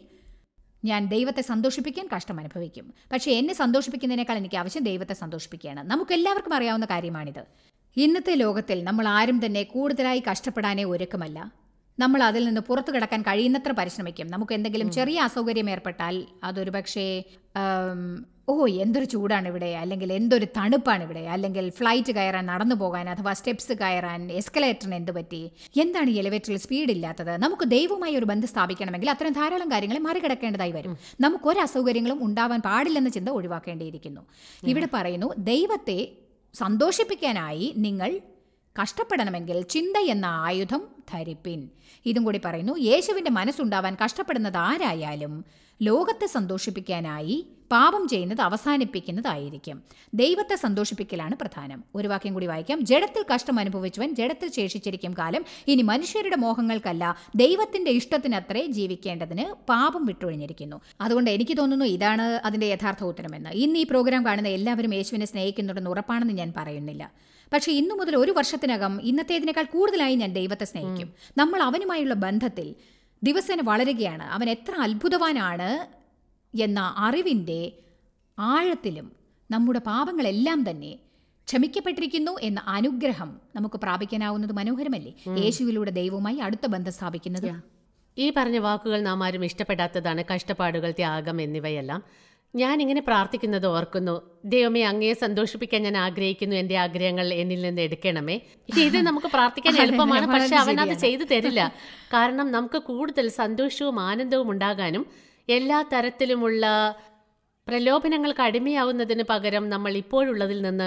ഞാൻ ദൈവത്തെ സന്തോഷിപ്പിക്കാൻ കഷ്ടം അനുഭവിക്കും പക്ഷേ എന്നെ സന്തോഷിപ്പിക്കുന്നതിനേക്കാൾ എനിക്ക് ആവശ്യം ദൈവത്തെ സന്തോഷിപ്പിക്കുകയാണ് നമുക്ക് എല്ലാവർക്കും അറിയാവുന്ന കാര്യമാണിത് ഇന്നത്തെ ലോകത്തിൽ നമ്മൾ ആരും തന്നെ കൂടുതലായി കഷ്ടപ്പെടാനേ ഒരുക്കമല്ല നമ്മൾ അതിൽ നിന്ന് പുറത്തു കിടക്കാൻ കഴിയുന്നത്ര പരിശ്രമിക്കും നമുക്ക് എന്തെങ്കിലും ചെറിയ അസൗകര്യം ഏർപ്പെട്ടാൽ അതൊരു പക്ഷേ ആം, ഓ എന്തൊരു ചൂടാണ് ഇവിടെ അല്ലെങ്കിൽ എന്തൊരു തണുപ്പാണ് ഇവിടെ അല്ലെങ്കിൽ ഫ്ലൈറ്റ് കയറാൻ നടന്നു പോകാൻ അഥവാ സ്റ്റെപ്സ് കയറാൻ എസ്കലേറ്ററിന് എന്ത് പറ്റി എന്താണ് ഈ എലിവേറ്ററിൽ സ്പീഡ് ഇല്ലാത്തത് നമുക്ക് ദൈവവുമായി ഒരു ബന്ധം സ്ഥാപിക്കണമെങ്കിൽ അത്തരം ധാരാളം കാര്യങ്ങളെ മറികടക്കേണ്ടതായി വരും നമുക്ക് ഒരു അസൗകര്യങ്ങളും ഉണ്ടാവാൻ പാടില്ലെന്ന ചിന്ത ഒഴിവാക്കേണ്ടിയിരിക്കുന്നു ഇവിടെ പറയുന്നു ദൈവത്തെ സന്തോഷിപ്പിക്കാനായി നിങ്ങൾ കഷ്ടപ്പെടണമെങ്കിൽ ചിന്ത എന്ന ആയുധം ധരിപ്പിൻ ഇതും കൂടി പറയുന്നു യേശുവിന്റെ മനസ്സുണ്ടാവാൻ കഷ്ടപ്പെടുന്നത് ആരായാലും ലോകത്തെ സന്തോഷിപ്പിക്കാനായി പാപം ചെയ്യുന്നത് അവസാനിപ്പിക്കുന്നതായിരിക്കും ദൈവത്തെ സന്തോഷിപ്പിക്കലാണ് പ്രധാനം ഒരു വാക്യം കൂടി വായിക്കാം ജഡത്തിൽ കഷ്ടം അനുഭവിച്ചവൻ ജഡത്തിൽ ശേഷിച്ചിരിക്കും കാലം ഇനി മനുഷ്യരുടെ മോഹങ്ങൾക്കല്ല ദൈവത്തിന്റെ ഇഷ്ടത്തിനത്രേ ജീവിക്കേണ്ടതിന് പാപം വിട്ടൊഴിഞ്ഞിരിക്കുന്നു അതുകൊണ്ട് എനിക്ക് തോന്നുന്നു ഇതാണ് അതിന്റെ യഥാർത്ഥ ഉത്തരമെന്ന് ഇന്ന് ഈ പ്രോഗ്രാം കാണുന്ന എല്ലാവരും യേശുവിനെ സ്നേഹിക്കുന്നുണ്ടെന്ന് ഉറപ്പാണെന്ന് ഞാൻ പറയുന്നില്ല പക്ഷേ ഇന്നു മുതൽ ഒരു വർഷത്തിനകം ഇന്നത്തേതിനേക്കാൾ കൂടുതലായി ഞാൻ ദൈവത്തെ സ്നേഹിക്കും നമ്മൾ അവനുമായുള്ള ബന്ധത്തിൽ ദിവസേന വളരുകയാണ് അവൻ എത്ര അത്ഭുതവാനാണ് എന്ന അറിവിൻ്റെ ആഴത്തിലും നമ്മുടെ പാപങ്ങളെല്ലാം തന്നെ ക്ഷമിക്കപ്പെട്ടിരിക്കുന്നു എന്ന അനുഗ്രഹം നമുക്ക് പ്രാപിക്കാനാവുന്നത് മനോഹരമല്ലേ യേശുവിലൂടെ ദൈവവുമായി അടുത്ത ബന്ധം സ്ഥാപിക്കുന്നത് ഈ പറഞ്ഞ വാക്കുകൾ നാം ആരും ഇഷ്ടപ്പെടാത്തതാണ് കഷ്ടപ്പാടുകൾ ത്യാഗം എന്നിവയെല്ലാം ഞാൻ ഇങ്ങനെ പ്രാർത്ഥിക്കുന്നത് ഓർക്കുന്നു ദൈവമേ അങ്ങയെ സന്തോഷിപ്പിക്കാൻ ഞാൻ ആഗ്രഹിക്കുന്നു എന്റെ ആഗ്രഹങ്ങൾ എന്നിൽ നിന്ന് എടുക്കണമേ ഇത് നമുക്ക് പ്രാർത്ഥിക്കാൻ എളുപ്പമാണ് വളരെ പക്ഷെ അവൻ അത് ശരിയാണ്. ചെയ്തു തരില്ല കാരണം നമുക്ക് കൂടുതൽ സന്തോഷവും ആനന്ദവും ഉണ്ടാകാനും എല്ലാ തരത്തിലുമുള്ള പ്രലോഭനങ്ങൾക്ക് അടിമയാവുന്നതിന് പകരം നമ്മൾ ഇപ്പോഴുള്ളതിൽ നിന്ന്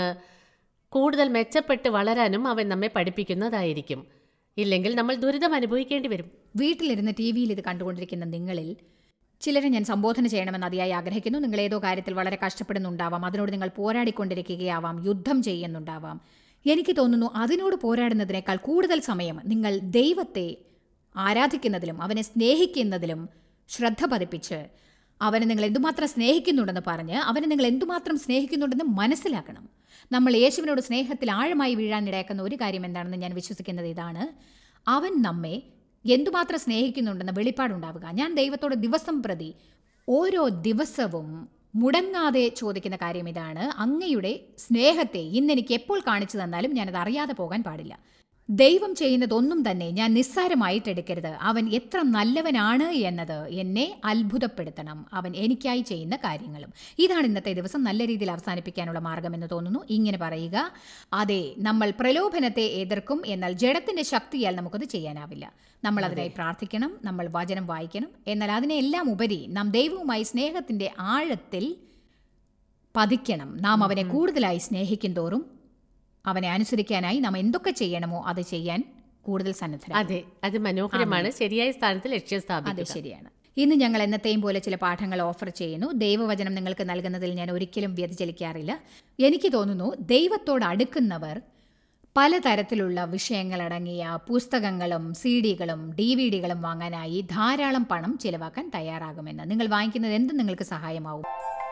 കൂടുതൽ മെച്ചപ്പെട്ട് വളരാനും അവൻ നമ്മെ പഠിപ്പിക്കുന്നതായിരിക്കും ഇല്ലെങ്കിൽ നമ്മൾ ദുരിതം അനുഭവിക്കേണ്ടി വരും വീട്ടിലിരുന്ന് ടി വിയിൽ ഇത് കണ്ടുകൊണ്ടിരിക്കുന്ന നിങ്ങളിൽ ചിലരെ ഞാൻ സംബോധന ചെയ്യണമെന്ന് അതിയായി ആഗ്രഹിക്കുന്നു നിങ്ങൾ ഏതോ കാര്യത്തിൽ വളരെ കഷ്ടപ്പെടുന്നുണ്ടാവാം അതിനോട് നിങ്ങൾ പോരാടിക്കൊണ്ടിരിക്കുകയാവാം യുദ്ധം ചെയ്യുന്നുണ്ടാവാം എനിക്ക് തോന്നുന്നു അതിനോട് പോരാടുന്നതിനേക്കാൾ കൂടുതൽ സമയം നിങ്ങൾ ദൈവത്തെ ആരാധിക്കുന്നതിലും അവനെ സ്നേഹിക്കുന്നതിലും ശ്രദ്ധ പതിപ്പിച്ച് അവനെ നിങ്ങൾ എന്തുമാത്രം സ്നേഹിക്കുന്നുണ്ടെന്ന് പറഞ്ഞ് അവനെ നിങ്ങൾ എന്തുമാത്രം സ്നേഹിക്കുന്നുണ്ടെന്ന് മനസ്സിലാക്കണം നമ്മൾ യേശുവിനോട് സ്നേഹത്തിൽ ആഴമായി വീഴാനിടയാക്കുന്ന ഒരു കാര്യം എന്താണെന്ന് ഞാൻ വിശ്വസിക്കുന്നത് ഇതാണ് അവൻ നമ്മെ എന്തുമാത്രം സ്നേഹിക്കുന്നുണ്ടെന്ന വെളിപ്പാടുണ്ടാവുക ഞാൻ ദൈവത്തോട് ദിവസം പ്രതി ഓരോ ദിവസവും മുടങ്ങാതെ ചോദിക്കുന്ന കാര്യം ഇതാണ് അങ്ങയുടെ സ്നേഹത്തെ ഇന്ന് എനിക്ക് എപ്പോൾ കാണിച്ചു തന്നാലും ഞാനത് അറിയാതെ പോകാൻ പാടില്ല ദൈവം ചെയ്യുന്നതൊന്നും തന്നെ ഞാൻ നിസ്സാരമായിട്ട് എടുക്കരുത് അവൻ എത്ര നല്ലവനാണ് എന്നത് എന്നെ അത്ഭുതപ്പെടുത്തണം അവൻ എനിക്കായി ചെയ്യുന്ന കാര്യങ്ങളും ഇതാണ് ഇന്നത്തെ ദിവസം നല്ല രീതിയിൽ അവസാനിപ്പിക്കാനുള്ള മാർഗമെന്ന് തോന്നുന്നു ഇങ്ങനെ പറയുക അതെ നമ്മൾ പ്രലോഭനത്തെ എതിർക്കും എന്നാൽ ജഡത്തിന്റെ ശക്തിയാൽ നമുക്കത് ചെയ്യാനാവില്ല നമ്മൾ അതിനായി പ്രാർത്ഥിക്കണം നമ്മൾ വചനം വായിക്കണം എന്നാൽ അതിനെല്ലാം ഉപരി നാം ദൈവവുമായി സ്നേഹത്തിന്റെ ആഴത്തിൽ പതിക്കണം നാം അവനെ കൂടുതലായി സ്നേഹിക്കും തോറും അവനെ അനുസരിക്കാനായി നാം എന്തൊക്കെ ചെയ്യണമോ അത് ചെയ്യാൻ കൂടുതൽ സന്നദ്ധരാണ് അതെ അത് മനോഹരമാണ് ശരിയായ സ്ഥാനത്ത് ലക്ഷ്യം അത് സ്ഥാപിക്കുക ശരിയാണ് ഇന്ന് ഞങ്ങൾ എന്നത്തെയും പോലെ ചില പാഠങ്ങൾ ഓഫർ ചെയ്യുന്നു ദൈവവചനം നിങ്ങൾക്ക് നൽകുന്നതിൽ ഞാൻ ഒരിക്കലും വ്യതിചലിക്കാറില്ല എനിക്ക് തോന്നുന്നു ദൈവത്തോട് അടുക്കുന്നവർ പലതരത്തിലുള്ള വിഷയങ്ങളടങ്ങിയ പുസ്തകങ്ങളും സി ഡികളും ഡി വി ഡികളും വാങ്ങാനായി ധാരാളം പണം ചിലവാക്കാൻ തയ്യാറാകുമെന്ന് നിങ്ങൾ വാങ്ങിക്കുന്നത് എന്തും നിങ്ങൾക്ക് സഹായമാവും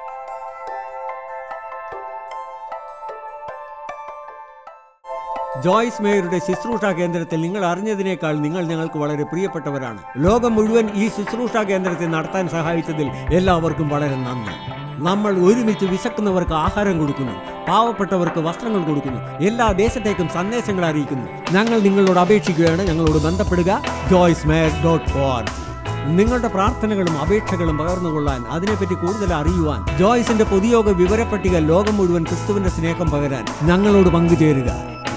ജോയ്സ് മേയറുടെ ശുശ്രൂഷ കേന്ദ്രത്തിൽ നിങ്ങൾ അറിഞ്ഞതിനേക്കാൾ നിങ്ങൾ ഞങ്ങൾക്ക് വളരെ പ്രിയപ്പെട്ടവരാണ് ലോകം മുഴുവൻ ഈ ശുശ്രൂഷ കേന്ദ്രത്തെ നടത്താൻ സഹായിച്ചതിൽ എല്ലാവർക്കും വളരെ നന്ദി നമ്മൾ ഒരുമിച്ച് വിശക്കുന്നവർക്ക് ആഹാരം കൊടുക്കുന്നു പാവപ്പെട്ടവർക്ക് വസ്ത്രങ്ങൾ കൊടുക്കുന്നു എല്ലാ ദേശത്തേക്കും സന്ദേശങ്ങൾ അറിയിക്കുന്നു ഞങ്ങൾ നിങ്ങളോട് അപേക്ഷിക്കുകയാണ് ഞങ്ങളോട് ബന്ധപ്പെടുക ജോയ്സ് മേയർ ഡോട്ട് ഓർഗ് നിങ്ങളുടെ പ്രാർത്ഥനകളും അപേക്ഷകളും പകർന്നുകൊള്ളാൻ അതിനെപ്പറ്റി കൂടുതൽ അറിയുവാൻ ജോയ്സിന്റെ പൊതുയോഗ വിവരപ്പട്ടിക ലോകം മുഴുവൻ ക്രിസ്തുവിന്റെ സ്നേഹം പകരാൻ ഞങ്ങളോട് പങ്കുചേരുക